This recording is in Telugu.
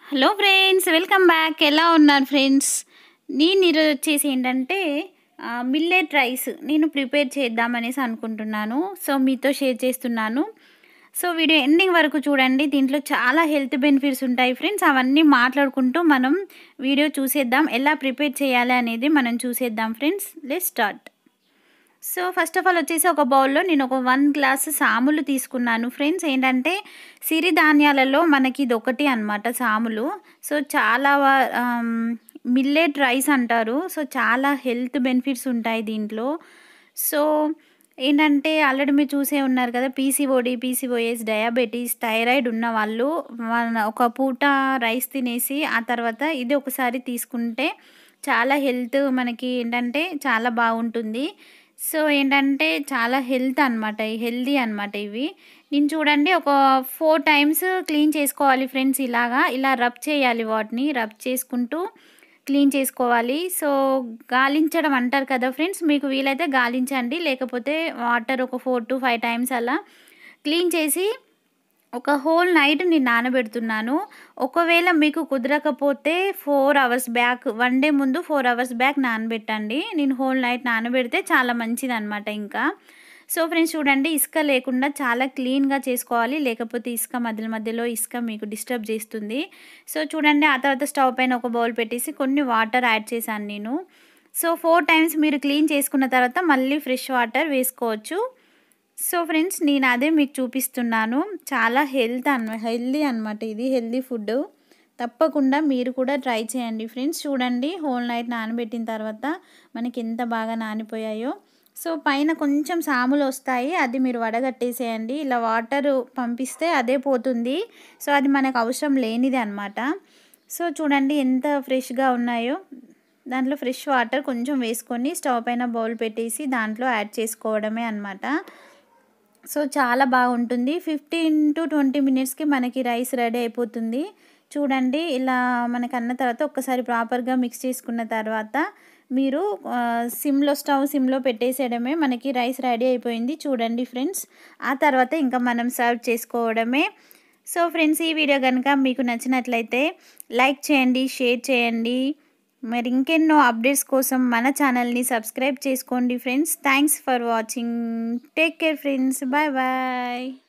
హలో ఫ్రెండ్స్ వెల్కమ్ బ్యాక్ ఎలా ఉన్నారు ఫ్రెండ్స్ నేను ఈరోజు వచ్చేసి ఏంటంటే మిల్లెట్ రైస్ నేను ప్రిపేర్ చేద్దామనేసి అనుకుంటున్నాను సో మీతో షేర్ చేస్తున్నాను సో వీడియో ఎండింగ్ వరకు చూడండి దీంట్లో చాలా హెల్త్ బెనిఫిట్స్ ఉంటాయి ఫ్రెండ్స్ అవన్నీ మాట్లాడుకుంటూ మనం వీడియో చూసేద్దాం ఎలా ప్రిపేర్ చేయాలి అనేది మనం చూసేద్దాం friends let start so first of all వచ్చేసి ఒక బౌల్లో నేను ఒక వన్ గ్లాస్ సాములు తీసుకున్నాను ఫ్రెండ్స్ ఏంటంటే సిరిధాన్యాలలో మనకి ఇది ఒకటి అనమాట సాములు సో చాలా మిల్లెట్ రైస్ అంటారు సో చాలా హెల్త్ బెనిఫిట్స్ ఉంటాయి దీంట్లో సో ఏంటంటే ఆల్రెడీ మీరు చూసే ఉన్నారు కదా పీసీఓడి పీసీఓఎస్ డయాబెటీస్ థైరాయిడ్ ఉన్న వాళ్ళు మన ఒక పూట రైస్ తినేసి ఆ తర్వాత ఇది ఒకసారి తీసుకుంటే చాలా హెల్త్ మనకి ఏంటంటే చాలా బాగుంటుంది సో ఏంటంటే చాలా హెల్త్ అనమాట హెల్దీ అనమాట ఇవి నేను చూడండి ఒక ఫోర్ టైమ్స్ క్లీన్ చేసుకోవాలి ఫ్రెండ్స్ ఇలాగా ఇలా రబ్ చేయాలి వాటిని రబ్ చేసుకుంటూ క్లీన్ చేసుకోవాలి సో గాలించడం అంటారు కదా ఫ్రెండ్స్ మీకు వీలైతే గాలించండి లేకపోతే వాటర్ ఒక ఫోర్ టు ఫైవ్ టైమ్స్ అలా క్లీన్ చేసి ఒక హోల్ నైట్ నేను నానబెడుతున్నాను ఒకవేళ మీకు కుదరకపోతే four hours back one day ముందు ఫోర్ అవర్స్ బ్యాక్ నానబెట్టండి నేను హోల్ నైట్ నానబెడితే చాలా మంచిది అనమాట ఇంకా సో ఫ్రెండ్స్ చూడండి ఇసుక లేకుండా చాలా క్లీన్గా చేసుకోవాలి లేకపోతే ఇసుక మధ్య మధ్యలో ఇసుక మీకు డిస్టర్బ్ చేస్తుంది సో చూడండి ఆ తర్వాత స్టవ్ పైన ఒక బౌల్ పెట్టేసి కొన్ని వాటర్ యాడ్ చేశాను నేను సో ఫోర్ టైమ్స్ మీరు క్లీన్ చేసుకున్న తర్వాత మళ్ళీ ఫ్రెష్ వాటర్ వేసుకోవచ్చు సో ఫ్రెండ్స్ నేను అదే మీకు చూపిస్తున్నాను చాలా హెల్త్ అన్న హెల్దీ అనమాట ఇది హెల్దీ ఫుడ్ తప్పకుండా మీరు కూడా ట్రై చేయండి ఫ్రెండ్స్ చూడండి హోల్ నైట్ నానబెట్టిన తర్వాత మనకి ఎంత బాగా నానిపోయాయో సో పైన కొంచెం సాములు వస్తాయి అది మీరు వడగట్టేసేయండి ఇలా వాటర్ పంపిస్తే అదే పోతుంది సో అది మనకు అవసరం లేనిది అనమాట సో చూడండి ఎంత ఫ్రెష్గా ఉన్నాయో దాంట్లో ఫ్రెష్ వాటర్ కొంచెం వేసుకొని స్టవ్ పైన బౌల్ పెట్టేసి దాంట్లో యాడ్ చేసుకోవడమే అనమాట సో చాలా బాగుంటుంది ఫిఫ్టీన్ టు ట్వంటీ మినిట్స్కి మనకి రైస్ రెడీ అయిపోతుంది చూడండి ఇలా మనకి అన్న తర్వాత ఒక్కసారి ప్రాపర్గా మిక్స్ చేసుకున్న తర్వాత మీరు సిమ్లో స్టవ్ సిమ్లో పెట్టేసేయడమే మనకి రైస్ రెడీ అయిపోయింది చూడండి ఫ్రెండ్స్ ఆ తర్వాత ఇంకా మనం సర్వ్ చేసుకోవడమే సో ఫ్రెండ్స్ ఈ వీడియో కనుక మీకు నచ్చినట్లయితే లైక్ చేయండి షేర్ చేయండి మరి ఇంకెన్నో అప్డేట్స్ కోసం మన ఛానల్ని సబ్స్క్రైబ్ చేసుకోండి friends thanks for watching take care friends bye bye